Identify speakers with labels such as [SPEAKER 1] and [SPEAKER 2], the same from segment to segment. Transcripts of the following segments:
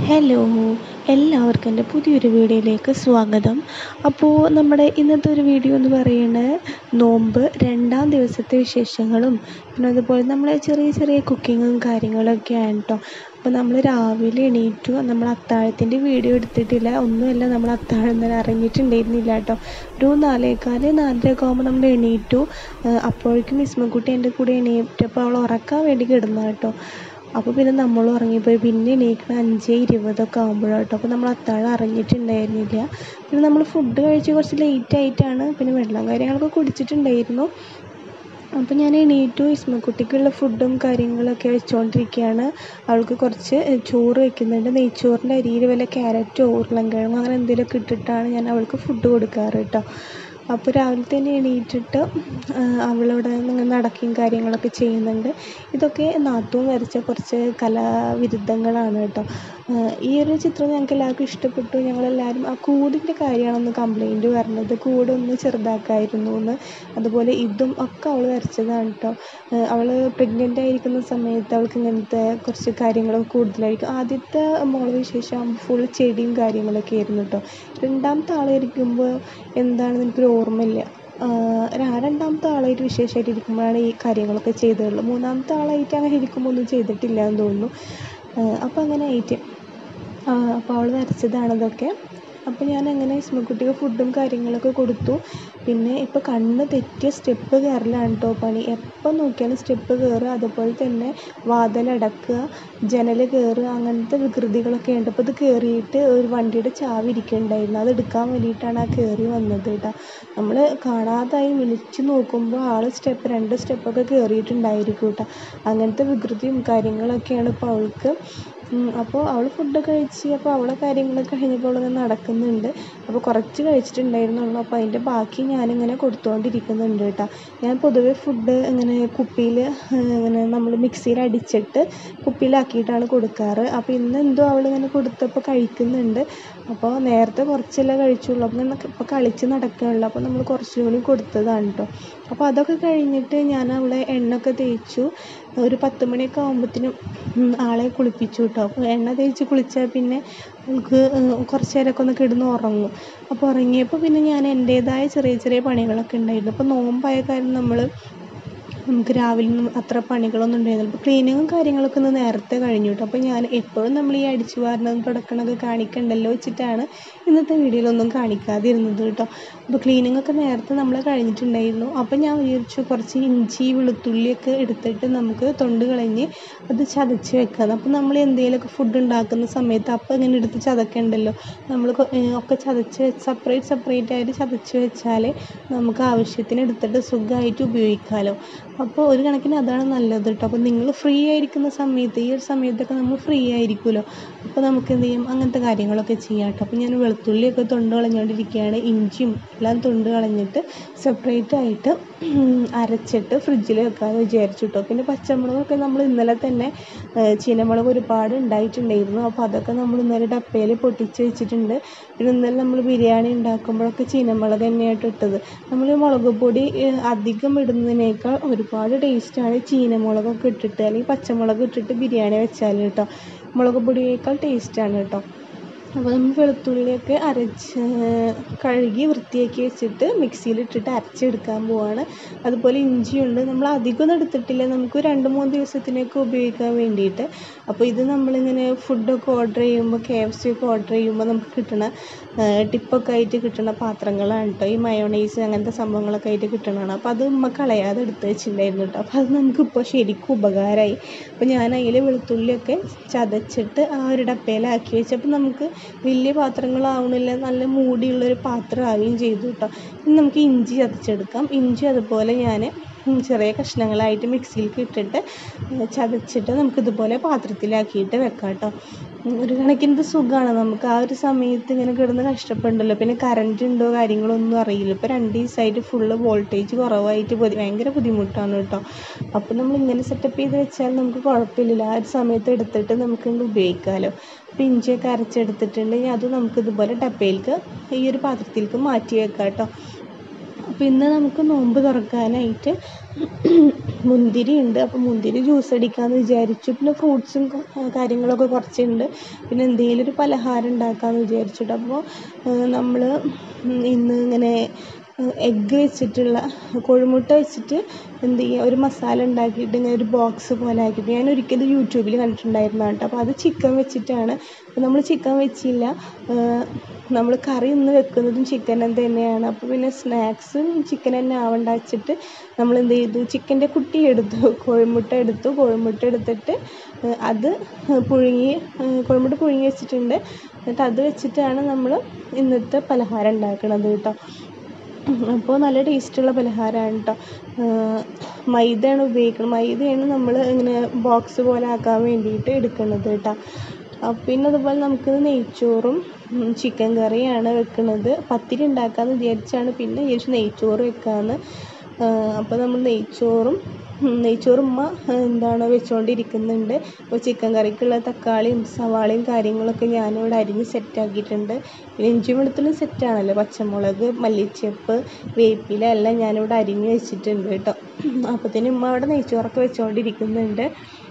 [SPEAKER 1] hello എല്ലാവർക്കും എൻ്റെ പുതിയൊരു വീഡിയോയിലേക്ക് സ്വാഗതം അപ്പോൾ നമ്മുടെ ഇന്നത്തെ ഒരു വീഡിയോ എന്ന് പറയുന്നത് നോമ്പ് രണ്ടാം ദിവസത്തെ വിശേഷങ്ങളും പിന്നെ അതുപോലെ നമ്മളെ ചെറിയ ചെറിയ കുക്കിങ്ങും കാര്യങ്ങളൊക്കെയാണ് കേട്ടോ അപ്പോൾ നമ്മൾ രാവിലെ എണീറ്റു നമ്മൾ അത്താഴത്തിൻ്റെ വീഡിയോ എടുത്തിട്ടില്ല ഒന്നുമല്ല നമ്മൾ അത്താഴം തന്നെ ഇറങ്ങിയിട്ടുണ്ടായിരുന്നില്ല കേട്ടോ ഒരു നാലേകാല് നാലരയൊക്കെ ആകുമ്പോൾ നമ്മൾ എണീറ്റു അപ്പോഴേക്കും ഇസ്മക്കുട്ടി എൻ്റെ കൂടെ എണീറ്റപ്പോൾ അവൾ ഉറക്കാൻ വേണ്ടി കിടന്നു കേട്ടോ അപ്പോൾ പിന്നെ നമ്മൾ ഉറങ്ങിപ്പോയി പിന്നെ എണീക്കണം അഞ്ച് ഇരുപതൊക്കെ ആകുമ്പോഴാണ് കേട്ടോ അപ്പോൾ നമ്മൾ അത്താഴം അറിഞ്ഞിട്ടുണ്ടായിരുന്നില്ല പിന്നെ നമ്മൾ ഫുഡ് കഴിച്ച് കുറച്ച് ലേറ്റ് ആയിട്ടാണ് പിന്നെ വെള്ളം കാര്യങ്ങളൊക്കെ കുടിച്ചിട്ടുണ്ടായിരുന്നു അപ്പോൾ ഞാൻ എണീറ്റു ഇസ്മക്കുട്ടിക്കുള്ള ഫുഡും കാര്യങ്ങളൊക്കെ വെച്ചുകൊണ്ടിരിക്കുകയാണ് അവൾക്ക് കുറച്ച് ചോറ് വെക്കുന്നുണ്ട് നെയ്ച്ചോറിൻ്റെ അരിയിൽ വല്ല ക്യാരറ്റോ ഉരുളൻകിഴങ്ങോ അങ്ങനെ എന്തെങ്കിലുമൊക്കെ ഇട്ടിട്ടാണ് ഞാൻ അവൾക്ക് ഫുഡ് കൊടുക്കാറ് കേട്ടോ അപ്പോൾ രാവിലെ തന്നെ എണീറ്റിട്ട് അവളവിടെ ഇങ്ങനെ നടക്കുകയും കാര്യങ്ങളൊക്കെ ചെയ്യുന്നുണ്ട് ഇതൊക്കെ നാത്തൂൻ വരച്ച കുറച്ച് കലാവിരുദ്ധങ്ങളാണ് കേട്ടോ ഈ ഒരു ചിത്രം ഞങ്ങൾക്ക് എല്ലാവർക്കും ഇഷ്ടപ്പെട്ടു ഞങ്ങളെല്ലാവരും ആ കൂടിൻ്റെ കാര്യമാണെന്ന് കംപ്ലൈൻറ്റ് പറഞ്ഞത് കൂടൊന്ന് ചെറുതാക്കായിരുന്നു എന്ന് അതുപോലെ ഇതും ഒക്കെ അവൾ വരച്ചതാണ് കേട്ടോ അവൾ പ്രഗ്നൻ്റ് ആയിരിക്കുന്ന സമയത്ത് അവൾക്ക് ഇങ്ങനത്തെ കുറച്ച് കാര്യങ്ങളൊക്കെ കൂടുതലായിരിക്കും ആദ്യത്തെ മോള് വിശേഷം ഫുൾ ചെടിയും കാര്യങ്ങളൊക്കെ ആയിരുന്നു കേട്ടോ രണ്ടാമത്തെ ആളായിരിക്കുമ്പോൾ എന്താണെന്ന് എനിക്കൊരു ഓർമ്മയില്ല രണ്ടാമത്തെ ആളായിട്ട് വിശേഷമായിട്ട് ഇരിക്കുമ്പോഴാണ് ഈ കാര്യങ്ങളൊക്കെ ചെയ്തിട്ടുള്ളത് മൂന്നാമത്തെ ആളായിട്ട് അങ്ങനെ ഇരിക്കുമ്പോൾ ഒന്നും ചെയ്തിട്ടില്ല എന്ന് തോന്നുന്നു അപ്പോൾ അങ്ങനെ ആയിട്ട് അപ്പോൾ അവൾ വരച്ചതാണ് ഇതൊക്കെ അപ്പോൾ ഞാൻ അങ്ങനെ ഇസ്മക്കുട്ടിക്ക് ഫുഡും കാര്യങ്ങളൊക്കെ കൊടുത്തു പിന്നെ ഇപ്പോൾ കണ്ണ് തെറ്റിയ സ്റ്റെപ്പ് കയറലാണ് കേട്ടോ പണി എപ്പോൾ നോക്കിയാലും സ്റ്റെപ്പ് കയറുക അതുപോലെ തന്നെ വാതിലടക്കുക ജനൽ കയറുക അങ്ങനത്തെ വികൃതികളൊക്കെ ഉണ്ട് അപ്പോൾ ഇത് കയറിയിട്ട് ഒരു വണ്ടിയുടെ ചാവി ഇരിക്കുന്നുണ്ടായിരുന്നു അത് എടുക്കാൻ വേണ്ടിയിട്ടാണ് ആ കയറി വന്നത് കേട്ടോ നമ്മൾ കാണാതായി വിളിച്ച് നോക്കുമ്പോൾ ആൾ സ്റ്റെപ്പ് രണ്ട് സ്റ്റെപ്പൊക്കെ കയറിയിട്ടുണ്ടായിരിക്കും കേട്ടോ അങ്ങനത്തെ വികൃതിയും കാര്യങ്ങളൊക്കെയാണ് ഇപ്പോൾ അവൾക്ക് അപ്പോൾ അവൾ ഫുഡ് കഴിച്ച് അപ്പോൾ അവളെ കാര്യങ്ങളൊക്കെ കഴിഞ്ഞപ്പോൾ അവളിങ്ങനെ നടക്കുന്നുണ്ട് അപ്പോൾ കുറച്ച് കഴിച്ചിട്ടുണ്ടായിരുന്നുള്ളൂ അപ്പോൾ അതിൻ്റെ ബാക്കി ഞാനിങ്ങനെ കൊടുത്തുകൊണ്ടിരിക്കുന്നുണ്ട് കേട്ടോ ഞാൻ പൊതുവെ ഫുഡ് ഇങ്ങനെ കുപ്പിയിൽ ഇങ്ങനെ നമ്മൾ മിക്സിയിൽ അടിച്ചിട്ട് കുപ്പിയിലാക്കിയിട്ടാണ് കൊടുക്കാറ് അപ്പോൾ ഇന്ന് എന്തോ അവളിങ്ങനെ കൊടുത്തപ്പോൾ കഴിക്കുന്നുണ്ട് അപ്പോൾ നേരത്തെ കുറച്ചല്ലേ കഴിച്ചുള്ളൂ അപ്പോൾ ഇപ്പോൾ കളിച്ച് നടക്കുകയുള്ളൂ അപ്പോൾ നമ്മൾ കുറച്ചും കൂടി കൊടുത്തതാണ് കേട്ടോ അപ്പോൾ അതൊക്കെ കഴിഞ്ഞിട്ട് ഞാൻ അവളെ എണ്ണയൊക്കെ തേച്ചു ഒരു പത്ത് മണിയൊക്കെ ആകുമ്പോഴത്തേനും ആളെ കുളിപ്പിച്ചു കേട്ടോ അപ്പോൾ എണ്ണ തേച്ച് കുളിച്ചാൽ പിന്നെ അവൾക്ക് കുറച്ച് നേരമൊക്കെ ഒന്ന് കിടന്ന് ഉറങ്ങും അപ്പോൾ ഉറങ്ങിയപ്പോൾ പിന്നെ ഞാൻ എൻ്റേതായ ചെറിയ ചെറിയ പണികളൊക്കെ ഉണ്ടായിരുന്നു അപ്പോൾ നോമ്പായ കാര്യം നമ്മൾ നമുക്ക് രാവിലെ ഒന്നും അത്ര പണികളൊന്നും ഉണ്ടായിരുന്നില്ല അപ്പോൾ ക്ലീനിങ്ങും കാര്യങ്ങളൊക്കെ ഒന്ന് നേരത്തെ കഴിഞ്ഞു കേട്ടോ അപ്പോൾ ഞാൻ എപ്പോഴും നമ്മൾ ഈ അടിച്ചു വാരണതും തുടക്കണമൊക്കെ കാണിക്കണ്ടല്ലോ വെച്ചിട്ടാണ് ഇന്നത്തെ വീഡിയോയിലൊന്നും കാണിക്കാതിരുന്നത് കേട്ടോ അപ്പോൾ ക്ലീനിങ് ഒക്കെ നേരത്തെ നമ്മൾ കഴിഞ്ഞിട്ടുണ്ടായിരുന്നു അപ്പോൾ ഞാൻ വിചാരിച്ചു കുറച്ച് ഇഞ്ചി വെളുത്തുള്ളിയൊക്കെ എടുത്തിട്ട് നമുക്ക് തൊണ്ട് കളഞ്ഞ് അത് ചതച്ച് വെക്കാം അപ്പോൾ നമ്മൾ എന്തെങ്കിലുമൊക്കെ ഫുഡ് ഉണ്ടാക്കുന്ന സമയത്ത് അപ്പോൾ ഇങ്ങനെ എടുത്ത് ചതക്കണ്ടല്ലോ നമ്മൾ ഒക്കെ ചതച്ച് സെപ്പറേറ്റ് സെപ്പറേറ്റ് ആയിട്ട് ചതച്ച് വെച്ചാൽ നമുക്ക് ആവശ്യത്തിന് എടുത്തിട്ട് സുഖമായിട്ട് ഉപയോഗിക്കാമല്ലോ അപ്പോൾ ഒരു കണക്കിന് അതാണ് നല്ലത് കേട്ടോ അപ്പോൾ നിങ്ങൾ ഫ്രീ ആയിരിക്കുന്ന സമയത്ത് ഈ ഒരു സമയത്തൊക്കെ നമ്മൾ ഫ്രീ ആയിരിക്കുമല്ലോ അപ്പോൾ നമുക്ക് എന്ത് ചെയ്യും അങ്ങനത്തെ കാര്യങ്ങളൊക്കെ ചെയ്യാം കേട്ടോ അപ്പോൾ ഞാൻ വെളുത്തുള്ളിയൊക്കെ തൊണ്ട് കളഞ്ഞുകൊണ്ടിരിക്കുകയാണ് ഇഞ്ചിയും എല്ലാം തൊണ്ട് കളഞ്ഞിട്ട് സെപ്പറേറ്റ് ആയിട്ട് അരച്ചിട്ട് ഫ്രിഡ്ജിൽ വെക്കാമെന്ന് വിചാരിച്ചു കേട്ടോ പിന്നെ പച്ചമുളകൊക്കെ നമ്മൾ ഇന്നലെ തന്നെ ചീനമുളക് ഒരുപാട് ഉണ്ടായിട്ടുണ്ടായിരുന്നു അപ്പോൾ അതൊക്കെ നമ്മൾ ഇന്നലെ ഡപ്പയിൽ പൊട്ടിച്ച് വെച്ചിട്ടുണ്ട് പിന്നെ ഇന്നലെ നമ്മൾ ബിരിയാണി ഉണ്ടാക്കുമ്പോഴൊക്കെ ചീനമുളക് തന്നെയായിട്ട് ഇട്ടത് നമ്മൾ മുളക് പൊടി അധികം ഇടുന്നതിനേക്കാൾ ഒരുപാട് ടേസ്റ്റാണ് ചീനമുളകൊക്കെ ഇട്ടിട്ട് അല്ലെങ്കിൽ പച്ചമുളക് ഇട്ടിട്ട് ബിരിയാണി വെച്ചാൽ കേട്ടോ മുളക് പൊടിയേക്കാൾ ടേസ്റ്റാണ് കേട്ടോ അപ്പോൾ നമ്മൾ വെളുത്തുള്ളിയൊക്കെ അരച്ച് കഴുകി വൃത്തിയാക്കി വെച്ചിട്ട് മിക്സിയിലിട്ടിട്ട് അരച്ചെടുക്കാൻ പോവാണ് അതുപോലെ ഇഞ്ചിയുണ്ട് നമ്മൾ അധികമൊന്നും എടുത്തിട്ടില്ല നമുക്ക് രണ്ട് മൂന്ന് ദിവസത്തിനൊക്കെ ഉപയോഗിക്കാൻ വേണ്ടിയിട്ട് അപ്പോൾ ഇത് നമ്മളിങ്ങനെ ഫുഡൊക്കെ ഓർഡർ ചെയ്യുമ്പോൾ കെ എഫ് സി ഒക്കെ ഓർഡർ ചെയ്യുമ്പോൾ നമുക്ക് കിട്ടണ ടിപ്പൊക്കെ ആയിട്ട് കിട്ടുന്ന പാത്രങ്ങളാണ് കേട്ടോ ഈ മയോണൈസ് അങ്ങനത്തെ സംഭവങ്ങളൊക്കെ ആയിട്ട് കിട്ടണതാണ് അപ്പോൾ അത് ഉമ്മ കളയാതെ എടുത്ത് വെച്ചിട്ടുണ്ടായിരുന്നു കേട്ടോ അപ്പോൾ അത് നമുക്കിപ്പോൾ ശരിക്കും ഉപകാരമായി അപ്പോൾ ഞാൻ അതിൽ വെളുത്തുള്ളിയൊക്കെ ചതച്ചിട്ട് ആ ഒരു ഡപ്പയിലാക്കി വെച്ചപ്പോൾ നമുക്ക് വലിയ പാത്രങ്ങളാവണില്ല നല്ല മൂടിയുള്ളൊരു പാത്രമാവുകയും ചെയ്തു കേട്ടോ ഇനി നമുക്ക് ഇഞ്ചി ചതച്ചെടുക്കാം ഇഞ്ചി അതുപോലെ ഞാൻ ചെറിയ കഷ്ണങ്ങളായിട്ട് മിക്സിയിലേക്ക് ഇട്ടിട്ട് ചതച്ചിട്ട് നമുക്കിതുപോലെ പാത്രത്തിലാക്കിയിട്ട് വെക്കാം കേട്ടോ ഒരു കണക്കിന് ഇത് സുഖമാണ് നമുക്ക് ആ ഒരു സമയത്ത് ഇങ്ങനെ കിടന്ന് കഷ്ടപ്പെടണ്ടല്ലോ പിന്നെ കറണ്ട് ഉണ്ടോ കാര്യങ്ങളോ ഒന്നും അറിയില്ല ഇപ്പോൾ രണ്ട് ദിവസമായിട്ട് ഫുള്ള് വോൾട്ടേജ് കുറവായിട്ട് ഭയങ്കര ബുദ്ധിമുട്ടാണ് കേട്ടോ അപ്പോൾ നമ്മൾ ഇങ്ങനെ സെറ്റപ്പ് ചെയ്ത് വെച്ചാൽ നമുക്ക് കുഴപ്പമില്ല ആ ഒരു സമയത്ത് എടുത്തിട്ട് നമുക്ക് ഉപയോഗിക്കാമല്ലോ അപ്പോൾ ഇഞ്ചിയൊക്കെ അരച്ചെടുത്തിട്ടുണ്ടെങ്കിൽ അത് നമുക്ക് ഇതുപോലെ ഡപ്പയിലേക്ക് ഈ ഒരു പാത്രത്തിലേക്ക് മാറ്റി വെക്കാം കേട്ടോ അപ്പോൾ ഇന്ന് നമുക്ക് നോമ്പ് തുറക്കാനായിട്ട് മുന്തിരി ഉണ്ട് അപ്പോൾ മുന്തിരി ജ്യൂസ് അടിക്കാമെന്ന് വിചാരിച്ചു പിന്നെ ഫ്രൂട്ട്സും കാര്യങ്ങളൊക്കെ കുറച്ചുണ്ട് പിന്നെ എന്തെങ്കിലും ഒരു പലഹാരം ഉണ്ടാക്കാമെന്ന് വിചാരിച്ചിട്ട് അപ്പോൾ നമ്മൾ ഇന്ന് ഇങ്ങനെ എഗ്ഗ് വെച്ചിട്ടുള്ള കോഴിമുട്ട വെച്ചിട്ട് എന്ത് ചെയ്യുക ഒരു മസാല ഉണ്ടാക്കിയിട്ട് ഇങ്ങനെ ഒരു ബോക്സ് പോലെ ആക്കിയിട്ട് ഞാൻ ഒരിക്കലും യൂട്യൂബിൽ കണ്ടിട്ടുണ്ടായിരുന്നതാണ് കേട്ടോ അപ്പോൾ അത് ചിക്കൻ വെച്ചിട്ടാണ് അപ്പോൾ നമ്മൾ ചിക്കൻ വെച്ചില്ല നമ്മൾ കറി ഇന്ന് വെക്കുന്നതും ചിക്കൻ തന്നെയാണ് അപ്പോൾ പിന്നെ സ്നാക്സും ചിക്കൻ തന്നെ ആവണ്ട വെച്ചിട്ട് നമ്മൾ എന്ത് ചെയ്തു ചിക്കൻ്റെ കുട്ടി എടുത്തു കോഴിമുട്ട എടുത്തു കോഴിമുട്ട എടുത്തിട്ട് അത് പുഴുങ്ങി കോഴിമുട്ട പുഴുങ്ങി വെച്ചിട്ടുണ്ട് എന്നിട്ട് അത് വെച്ചിട്ടാണ് നമ്മൾ ഇന്നത്തെ പലഹാരം ഉണ്ടാക്കുന്നത് കേട്ടോ അപ്പോൾ നല്ല ടേസ്റ്റുള്ള പലഹാരമാണ് കേട്ടോ മൈദയാണ് ഉപയോഗിക്കുന്നത് മൈദയാണ് നമ്മൾ ഇങ്ങനെ ബോക്സ് പോലെ ആക്കാൻ വേണ്ടിയിട്ട് എടുക്കുന്നത് കേട്ടോ പിന്നെ അതുപോലെ നമുക്ക് നെയ്ച്ചോറും ചിക്കൻ കറിയാണ് വെക്കുന്നത് പത്തിരി ഉണ്ടാക്കാമെന്ന് വിചാരിച്ചാണ് പിന്നെ വിചാരിച്ചു നെയ്ച്ചോറ് വെക്കാമെന്ന് അപ്പോൾ നമ്മൾ നെയ്ച്ചോറും നെയ്ച്ചോറ് ഉമ്മ എന്താണ് വെച്ചുകൊണ്ടിരിക്കുന്നുണ്ട് അപ്പോൾ ചിക്കൻ കറിക്കുള്ള തക്കാളിയും സവാളയും കാര്യങ്ങളൊക്കെ ഞാനിവിടെ അരിഞ്ഞ് സെറ്റാക്കിയിട്ടുണ്ട് പിന്നെ ഇഞ്ചി വെളുത്തുള്ളിയും സെറ്റാണല്ലോ പച്ചമുളക് മല്ലിച്ചപ്പ് വേപ്പില എല്ലാം ഞാനിവിടെ അരിഞ്ഞ് വെച്ചിട്ടുണ്ട് കേട്ടോ അപ്പോഴത്തേനും ഉമ്മ അവിടെ നെയ്ച്ചോറൊക്കെ വെച്ചുകൊണ്ടിരിക്കുന്നുണ്ട്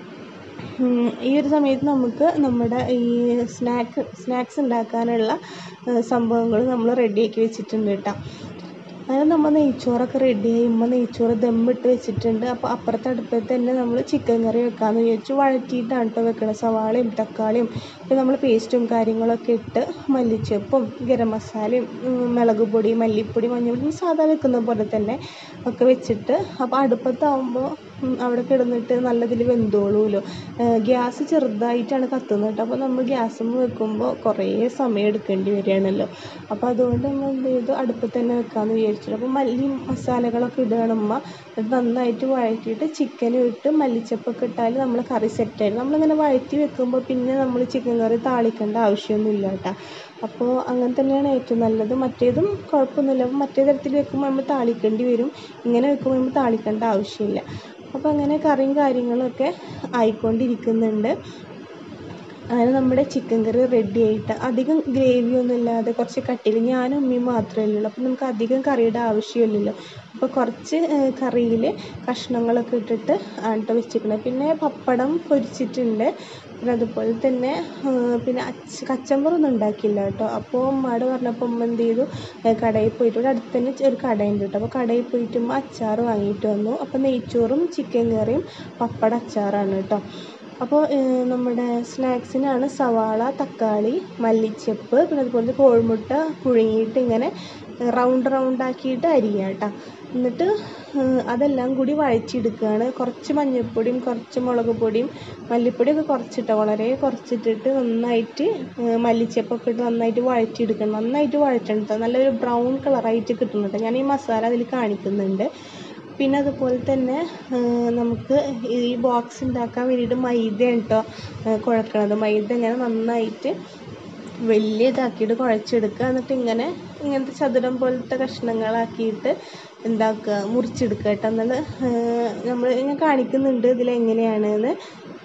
[SPEAKER 1] ഈ ഒരു സമയത്ത് നമുക്ക് നമ്മുടെ ഈ സ്നാക്ക് സ്നാക്സ് ഉണ്ടാക്കാനുള്ള സംഭവങ്ങൾ നമ്മൾ റെഡിയാക്കി വെച്ചിട്ടുണ്ട് കേട്ടോ അങ്ങനെ നമ്മൾ നെയ്ച്ചോറൊക്കെ റെഡിയായി ഉമ്മ നെയ്ച്ചോറ് ദമ്മിട്ട് വെച്ചിട്ടുണ്ട് അപ്പോൾ അപ്പുറത്തെ അടുപ്പത്ത് തന്നെ നമ്മൾ ചിക്കൻ കറി വെക്കാമെന്ന് വിചാരിച്ചു വഴറ്റിയിട്ടാണ് കേട്ടോ വെക്കണത് സവാളയും തക്കാളിയും പിന്നെ നമ്മൾ പേസ്റ്റും കാര്യങ്ങളൊക്കെ ഇട്ട് മല്ലിച്ചപ്പും ഗരം മസാലയും മുളക് പൊടി മല്ലിപ്പൊടി മഞ്ഞൾപ്പൊടി സാധാ വെക്കുന്ന പോലെ തന്നെ ഒക്കെ വെച്ചിട്ട് അപ്പോൾ അടുപ്പത്താവുമ്പോൾ അവിടെ കിടന്നിട്ട് നല്ലതിൽ വെന്തോളുമല്ലോ ഗ്യാസ് ചെറുതായിട്ടാണ് കത്തുന്നത് കേട്ടോ അപ്പോൾ നമ്മൾ ഗ്യാസുമ്മ വെക്കുമ്പോൾ കുറേ സമയം എടുക്കേണ്ടി വരികയാണല്ലോ അപ്പോൾ അതുകൊണ്ട് നമ്മൾ എന്ത് ചെയ്തു അടുപ്പത്ത് തന്നെ വെക്കാമെന്ന് വിചാരിച്ചു അപ്പോൾ മല്ലി മസാലകളൊക്കെ ഇടുകയാണ് ഉമ്മ എന്നിട്ട് നന്നായിട്ട് വഴറ്റിയിട്ട് ചിക്കനും ഇട്ട് മല്ലിച്ചപ്പൊക്കെ ഇട്ടാൽ നമ്മൾ കറി സെറ്റായി നമ്മളിങ്ങനെ വഴറ്റി വെക്കുമ്പോൾ പിന്നെ നമ്മൾ ചിക്കൻ കറി താളിക്കേണ്ട ആവശ്യമൊന്നുമില്ല കേട്ടോ അപ്പോൾ അങ്ങനെ തന്നെയാണ് ഏറ്റവും നല്ലത് മറ്റേതും കുഴപ്പമൊന്നുമില്ല അപ്പോൾ മറ്റേ തരത്തിൽ വെക്കുമ്പോൾ നമ്മൾ താളിക്കേണ്ടി വരും ഇങ്ങനെ വെക്കുമ്പോൾ നമ്മൾ താളിക്കേണ്ട ആവശ്യമില്ല അപ്പോൾ അങ്ങനെ കറിയും കാര്യങ്ങളൊക്കെ ആയിക്കൊണ്ടിരിക്കുന്നുണ്ട് അങ്ങനെ നമ്മുടെ ചിക്കൻ കറി റെഡി ആയിട്ട് അധികം ഗ്രേവി ഒന്നും ഇല്ലാതെ കുറച്ച് കട്ടിയിൽ ഞാനും ഉമ്മയും മാത്രമേ ഉള്ളൂ അപ്പോൾ നമുക്ക് അധികം കറിയുടെ ആവശ്യമില്ലല്ലോ അപ്പോൾ കുറച്ച് കറിയിൽ കഷ്ണങ്ങളൊക്കെ ഇട്ടിട്ട് ആണ് ട്ടോ വെച്ചിരിക്കുന്നത് പിന്നെ പപ്പടം പൊരിച്ചിട്ടുണ്ട് പിന്നെ അതുപോലെ തന്നെ പിന്നെ അച്ച് കച്ചമ്പറൊന്നും ഉണ്ടാക്കിയില്ല കേട്ടോ അപ്പോൾ ഉമ്മയോട് പറഞ്ഞപ്പോൾ ഉമ്മ എന്ത് ചെയ്തു കടയിൽ പോയിട്ട് ഇവിടെ അടുത്ത് തന്നെ ഒരു കടയുണ്ട് കേട്ടോ അപ്പോൾ കടയിൽ പോയിട്ട് ഉമ്മ അച്ചാർ വാങ്ങിയിട്ട് വന്നു അപ്പോൾ നെയ്ച്ചോറും ചിക്കൻ കറിയും പപ്പട അച്ചാറാണ് കേട്ടോ അപ്പോൾ നമ്മുടെ സ്നാക്സിനാണ് സവാള തക്കാളി മല്ലിച്ചപ്പ് പിന്നെ അതുപോലെ കോഴിമുട്ട പുഴുങ്ങിയിട്ട് ഇങ്ങനെ റൗണ്ട് റൗണ്ട് ആക്കിയിട്ട് അരിയുക കേട്ടോ എന്നിട്ട് അതെല്ലാം കൂടി വഴറ്റിയെടുക്കുകയാണ് കുറച്ച് മഞ്ഞൾപ്പൊടിയും കുറച്ച് മുളക് പൊടിയും മല്ലിപ്പൊടിയൊക്കെ കുറച്ചിട്ടോ വളരെ കുറച്ചിട്ടിട്ട് നന്നായിട്ട് മല്ലിച്ചപ്പൊക്കെ ഇട്ട് നന്നായിട്ട് വഴറ്റിയെടുക്കണം നന്നായിട്ട് വഴറ്റണം കേട്ടോ നല്ലൊരു ബ്രൗൺ കളറായിട്ട് കിട്ടുന്നുണ്ട് ഞാൻ ഈ മസാല അതിൽ കാണിക്കുന്നുണ്ട് പിന്നെ അതുപോലെ തന്നെ നമുക്ക് ഈ ബോക്സ് ഉണ്ടാക്കാൻ വേണ്ടിയിട്ട് മൈദയാണ് കേട്ടോ കുഴക്കണത് മൈദ ഇങ്ങനെ നന്നായിട്ട് വലിയ ഇതാക്കിയിട്ട് കുഴച്ചെടുക്കുക എന്നിട്ട് ഇങ്ങനെ ഇങ്ങനത്തെ ചതുരം പോലത്തെ കഷ്ണങ്ങളാക്കിയിട്ട് എന്താക്കുക മുറിച്ചെടുക്കുക കേട്ടോ എന്നാൽ നമ്മൾ ഞാൻ കാണിക്കുന്നുണ്ട് ഇതിൽ എങ്ങനെയാണെന്ന്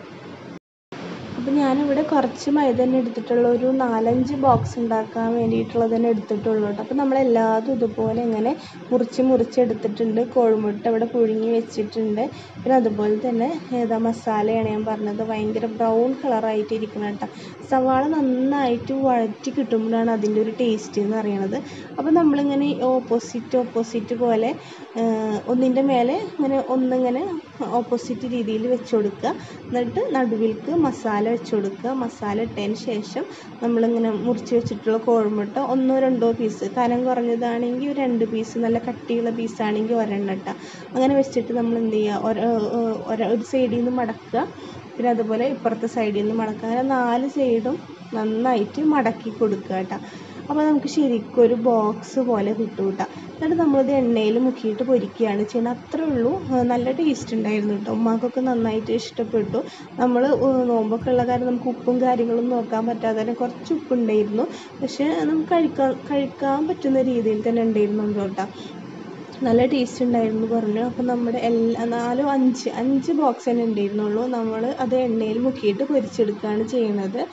[SPEAKER 1] അപ്പോൾ ഞാനിവിടെ കുറച്ച് മൈദ തന്നെ എടുത്തിട്ടുള്ളൂ ഒരു നാലഞ്ച് ബോക്സ് ഉണ്ടാക്കാൻ വേണ്ടിയിട്ടുള്ളത് തന്നെ എടുത്തിട്ടുള്ളൂ കേട്ടോ അപ്പോൾ നമ്മളെല്ലാതും ഇതുപോലെ ഇങ്ങനെ മുറിച്ച് മുറിച്ചെടുത്തിട്ടുണ്ട് കോഴിമുട്ട ഇവിടെ പുഴുങ്ങി വെച്ചിട്ടുണ്ട് പിന്നെ അതുപോലെ തന്നെ ഏതാ മസാലയാണ് ഞാൻ പറഞ്ഞത് ഭയങ്കര ബ്രൗൺ കളറായിട്ട് ഇരിക്കണം കേട്ടോ സവാള നന്നായിട്ട് വഴറ്റി കിട്ടുമ്പോഴാണ് അതിൻ്റെ ഒരു ടേസ്റ്റ് എന്ന് അറിയണത് അപ്പോൾ നമ്മളിങ്ങനെ ഓപ്പോസിറ്റ് ഓപ്പോസിറ്റ് പോലെ ഒന്നിൻ്റെ മേലെ ഇങ്ങനെ ഒന്നിങ്ങനെ ഓപ്പോസിറ്റ് രീതിയിൽ വെച്ച് കൊടുക്കുക എന്നിട്ട് നടുവിൽക്ക് മസാല വെച്ച് കൊടുക്കുക മസാല ഇട്ടതിന് ശേഷം നമ്മളിങ്ങനെ മുറിച്ച് വെച്ചിട്ടുള്ള കോഴിമുട്ട ഒന്നോ രണ്ടോ പീസ് കനം കുറഞ്ഞതാണെങ്കിൽ ഒരു രണ്ട് പീസ് നല്ല കട്ടിയുള്ള പീസാണെങ്കിൽ ഒരെണ്ണം ഇട്ടാൽ അങ്ങനെ വെച്ചിട്ട് നമ്മൾ എന്ത് ചെയ്യുക ഒരു സൈഡിൽ നിന്ന് മടക്കുക പിന്നെ അതുപോലെ ഇപ്പുറത്തെ സൈഡിൽ നിന്ന് മടക്കുക അങ്ങനെ നാല് സൈഡും നന്നായിട്ട് മടക്കി കൊടുക്കുക കേട്ടോ അപ്പോൾ നമുക്ക് ശരിക്കും ഒരു ബോക്സ് പോലെ കിട്ടും കേട്ടോ എന്നിട്ട് നമ്മളിത് എണ്ണയിൽ മുക്കിയിട്ട് പൊരിക്കുകയാണ് ചെയ്യുന്നത് അത്രേ ഉള്ളൂ നല്ല ടേസ്റ്റ് ഉണ്ടായിരുന്നു കേട്ടോ ഉമ്മാക്കൊക്കെ നന്നായിട്ട് ഇഷ്ടപ്പെട്ടു നമ്മൾ നോമ്പൊക്കെ ഉള്ള കാരണം നമുക്ക് ഉപ്പും കാര്യങ്ങളും നോക്കാൻ പറ്റാതെ തന്നെ കുറച്ച് ഉപ്പുണ്ടായിരുന്നു പക്ഷേ നമുക്ക് കഴിക്കാൻ കഴിക്കാൻ പറ്റുന്ന രീതിയിൽ തന്നെ ഉണ്ടായിരുന്നുള്ളൂ കേട്ടോ നല്ല ടേസ്റ്റ് ഉണ്ടായിരുന്നു പറഞ്ഞു അപ്പോൾ നമ്മുടെ എല്ലാ നാലും അഞ്ച് അഞ്ച് ബോക്സ് തന്നെ ഉണ്ടായിരുന്നുള്ളൂ നമ്മൾ അത് എണ്ണയിൽ മുക്കിയിട്ട് പൊരിച്ചെടുക്കുകയാണ് ചെയ്യുന്നത്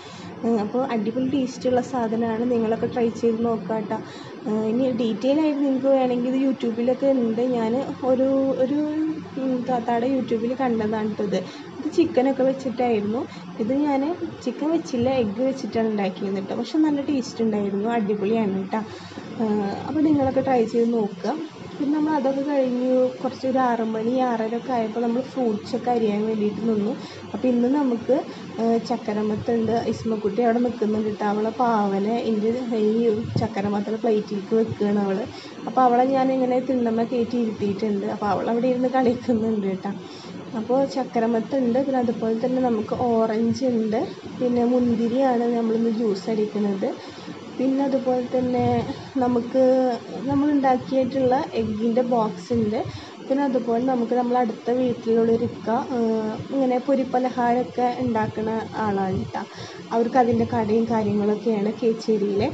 [SPEAKER 1] അപ്പോൾ അടിപൊളി ടേസ്റ്റുള്ള സാധനമാണ് നിങ്ങളൊക്കെ ട്രൈ ചെയ്ത് നോക്കുക കേട്ടോ ഇനി ഡീറ്റെയിൽ ആയിട്ട് നിങ്ങൾക്ക് വേണമെങ്കിൽ ഇത് യൂട്യൂബിലൊക്കെ ഉണ്ട് ഞാൻ ഒരു ഒരു താത്താടെ യൂട്യൂബിൽ കണ്ടതാണ് കേട്ടോ ഇത് ഇത് ചിക്കനൊക്കെ വെച്ചിട്ടായിരുന്നു ഇത് ഞാൻ ചിക്കൻ വെച്ചില്ല എഗ്ഗ് വെച്ചിട്ടാണ് ഉണ്ടാക്കിയത് കേട്ടോ പക്ഷെ നല്ല ടേസ്റ്റ് ഉണ്ടായിരുന്നു അടിപൊളിയാണ് കേട്ടോ അപ്പോൾ നിങ്ങളൊക്കെ ട്രൈ ചെയ്ത് നോക്കുക പിന്നെ നമ്മൾ അതൊക്കെ കഴിഞ്ഞ് കുറച്ച് ഒരു ആറ് മണി ആറര ഒക്കെ ആയപ്പോൾ നമ്മൾ ഫ്രൂട്ട്സൊക്കെ അരിയാൻ വേണ്ടിയിട്ട് നിന്നു അപ്പോൾ ഇന്ന് നമുക്ക് ചക്കരമത്തുണ്ട് ഇസ്മക്കുട്ടി അവിടെ നിൽക്കുന്നുണ്ട് കേട്ടോ അവളെ പാവനെ എൻ്റെ ഈ ചക്കരമത്തയുടെ പ്ലേറ്റിലേക്ക് വെക്കുകയാണ് അവൾ അപ്പോൾ അവളെ ഞാൻ ഇങ്ങനെ തിണ്ണമ്മ കയറ്റി ഇരുത്തിയിട്ടുണ്ട് അപ്പോൾ അവൾ അവിടെ ഇരുന്ന് കളിക്കുന്നുണ്ട് കേട്ടോ അപ്പോൾ ചക്കരമത്തുണ്ട് പിന്നെ അതുപോലെ തന്നെ നമുക്ക് ഓറഞ്ച് ഉണ്ട് പിന്നെ മുന്തിരിയാണ് നമ്മളിന്ന് ജ്യൂസ് അടിക്കുന്നത് പിന്നെ അതുപോലെ തന്നെ നമുക്ക് നമ്മൾ ഉണ്ടാക്കിയിട്ടുള്ള എഗ്ഗിൻ്റെ ബോക്സ് ഉണ്ട് പിന്നെ അതുപോലെ നമുക്ക് നമ്മൾ അടുത്ത വീട്ടിലുള്ളൊരു ഇക്ക ഇങ്ങനെ പൊരിപ്പലഹാരമൊക്കെ ഉണ്ടാക്കുന്ന ആളാണ് കേട്ടോ അവർക്ക് അതിൻ്റെ കടയും കാര്യങ്ങളൊക്കെയാണ് കേച്ചേരിയിലെ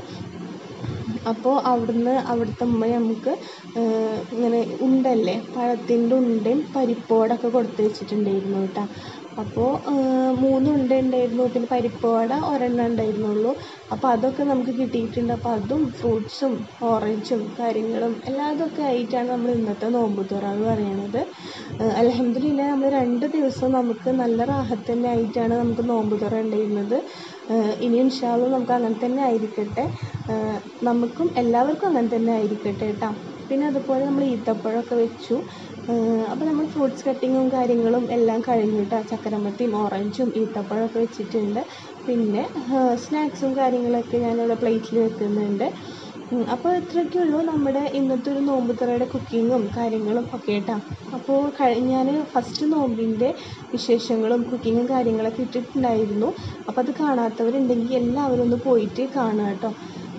[SPEAKER 1] അപ്പോൾ അവിടുന്ന് അവിടുത്തെ ഉമ്മ നമുക്ക് ഇങ്ങനെ ഉണ്ടല്ലേ പഴത്തിൻ്റെ ഉണ്ടയും പരിപ്പോടൊക്കെ കൊടുത്ത് വെച്ചിട്ടുണ്ടായിരുന്നു കേട്ടോ അപ്പോൾ മൂന്ന് ഉണ്ട ഉണ്ടായിരുന്നു പിന്നെ പരിപ്പ് വട ഒരെണ്ണം ഉണ്ടായിരുന്നുള്ളൂ അപ്പോൾ അതൊക്കെ നമുക്ക് കിട്ടിയിട്ടുണ്ട് അപ്പോൾ അതും ഫ്രൂട്ട്സും ഓറഞ്ചും കാര്യങ്ങളും എല്ലാതൊക്കെ ആയിട്ടാണ് നമ്മൾ ഇന്നത്തെ നോമ്പ് തുറ എന്ന് പറയണത് അലഹമ്മദില്ല നമ്മൾ രണ്ട് ദിവസം നമുക്ക് നല്ല റാഹത്ത് തന്നെ ആയിട്ടാണ് നമുക്ക് നോമ്പ് തുറ ഉണ്ടായിരുന്നത് ഇനി ഇൻഷാല്ല നമുക്ക് അങ്ങനെ തന്നെ ആയിരിക്കട്ടെ നമുക്കും എല്ലാവർക്കും അങ്ങനെ തന്നെ ആയിരിക്കട്ടെ കേട്ടോ പിന്നെ അതുപോലെ നമ്മൾ ഈത്തപ്പഴമൊക്കെ വെച്ചു അപ്പോൾ നമ്മൾ ഫ്രൂട്ട്സ് കട്ടിങ്ങും കാര്യങ്ങളും എല്ലാം കഴിഞ്ഞു കേട്ടോ ചക്കരമത്തിയും ഓറഞ്ചും ഈത്തപ്പഴമൊക്കെ വെച്ചിട്ടുണ്ട് പിന്നെ സ്നാക്സും കാര്യങ്ങളൊക്കെ ഞാനിവിടെ പ്ലേറ്റിൽ വെക്കുന്നുണ്ട് അപ്പോൾ ഇത്രയൊക്കെ ഉള്ളൂ നമ്മുടെ ഇന്നത്തെ ഒരു നോമ്പ് തുറയുടെ കുക്കിങ്ങും കാര്യങ്ങളും ഒക്കെ കേട്ടോ അപ്പോൾ ഞാൻ ഫസ്റ്റ് നോമ്പിൻ്റെ വിശേഷങ്ങളും കുക്കിങ്ങും കാര്യങ്ങളൊക്കെ ഇട്ടിട്ടുണ്ടായിരുന്നു അപ്പോൾ അത് കാണാത്തവരുണ്ടെങ്കിൽ എല്ലാവരും ഒന്ന് പോയിട്ട് കാണുക കേട്ടോ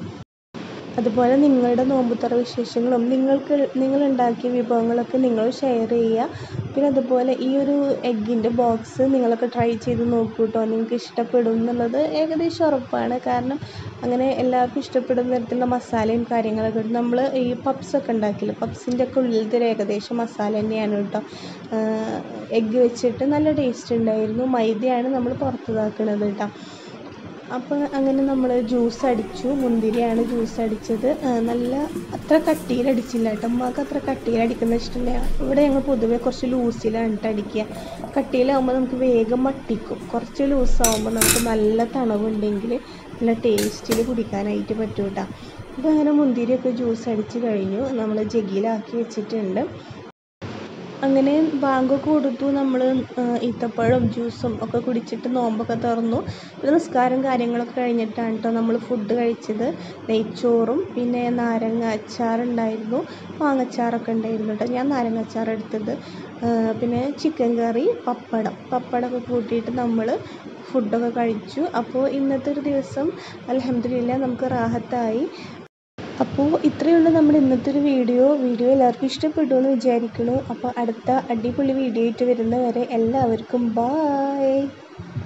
[SPEAKER 1] അതുപോലെ നിങ്ങളുടെ നോമ്പുതുറ വിശേഷങ്ങളും നിങ്ങൾക്ക് നിങ്ങൾ ഉണ്ടാക്കിയ വിഭവങ്ങളൊക്കെ നിങ്ങൾ ഷെയർ ചെയ്യുക പിന്നെ അതുപോലെ ഈ ഒരു എഗ്ഗിൻ്റെ ബോക്സ് നിങ്ങളൊക്കെ ട്രൈ ചെയ്ത് നോക്കൂ കേട്ടോ നിങ്ങൾക്ക് ഇഷ്ടപ്പെടും എന്നുള്ളത് ഏകദേശം ഉറപ്പാണ് കാരണം അങ്ങനെ എല്ലാവർക്കും ഇഷ്ടപ്പെടുന്ന തരത്തിലുള്ള മസാലയും കാര്യങ്ങളൊക്കെ ഉണ്ട് നമ്മൾ ഈ പപ്സൊക്കെ ഉണ്ടാക്കില്ല പപ്സിൻ്റെ ഒക്കെ ഉള്ളിലത്തെ ഒരു ഏകദേശം മസാല തന്നെയാണ് കേട്ടോ എഗ്ഗ് വെച്ചിട്ട് നല്ല ടേസ്റ്റ് ഉണ്ടായിരുന്നു മൈദയാണ് നമ്മൾ പുറത്തതാക്കണത് കേട്ടോ അപ്പോൾ അങ്ങനെ നമ്മൾ ജ്യൂസ് അടിച്ചു മുന്തിരിയാണ് ജ്യൂസ് അടിച്ചത് നല്ല അത്ര കട്ടിയിൽ അടിച്ചില്ല കേട്ടോ ഉമ്മാക്ക് അത്ര കട്ടിയിൽ അടിക്കുന്ന ഇഷ്ടമില്ല ഇവിടെ ഞങ്ങൾ പൊതുവെ കുറച്ച് ലൂസിലാണ് കേട്ടോ അടിക്കുക കട്ടിയിലാവുമ്പോൾ നമുക്ക് വേഗം മട്ടിക്കും കുറച്ച് ലൂസാവുമ്പോൾ നമുക്ക് നല്ല തണവുണ്ടെങ്കിൽ നല്ല ടേസ്റ്റിൽ കുടിക്കാനായിട്ട് പറ്റും കേട്ടോ അപ്പോൾ അങ്ങനെ മുന്തിരിയൊക്കെ ജ്യൂസ് അടിച്ച് കഴിഞ്ഞു നമ്മൾ ജഗിലാക്കി വെച്ചിട്ടുണ്ട് അങ്ങനെ ബാങ്കൊക്കെ കൊടുത്തു നമ്മൾ ഈത്തപ്പഴവും ജ്യൂസും ഒക്കെ കുടിച്ചിട്ട് നോമ്പൊക്കെ തുറന്നു പിന്നെ നിസ്കാരം കാര്യങ്ങളൊക്കെ കഴിഞ്ഞിട്ടാണ് കേട്ടോ നമ്മൾ ഫുഡ് കഴിച്ചത് നെയ്ച്ചോറും പിന്നെ നാരങ്ങ അച്ചാറുണ്ടായിരുന്നു മാങ്ങച്ചാറൊക്കെ ഉണ്ടായിരുന്നു കേട്ടോ ഞാൻ നാരങ്ങ അച്ചാർ എടുത്തത് പിന്നെ ചിക്കൻ കറി പപ്പടം പപ്പടമൊക്കെ കൂട്ടിയിട്ട് നമ്മൾ ഫുഡൊക്കെ കഴിച്ചു അപ്പോൾ ഇന്നത്തെ ഒരു ദിവസം അലഹമ്മദില്ല നമുക്ക് റാഹത്തായി അപ്പോൾ ഇത്രയേ ഉള്ളൂ നമ്മുടെ ഇന്നത്തെ ഒരു വീഡിയോ വീഡിയോ എല്ലാവർക്കും ഇഷ്ടപ്പെട്ടു എന്ന് വിചാരിക്കുന്നു അപ്പോൾ അടുത്ത അടിപൊളി വീഡിയോ ആയിട്ട് വരുന്നവരെ എല്ലാവർക്കും ബായ്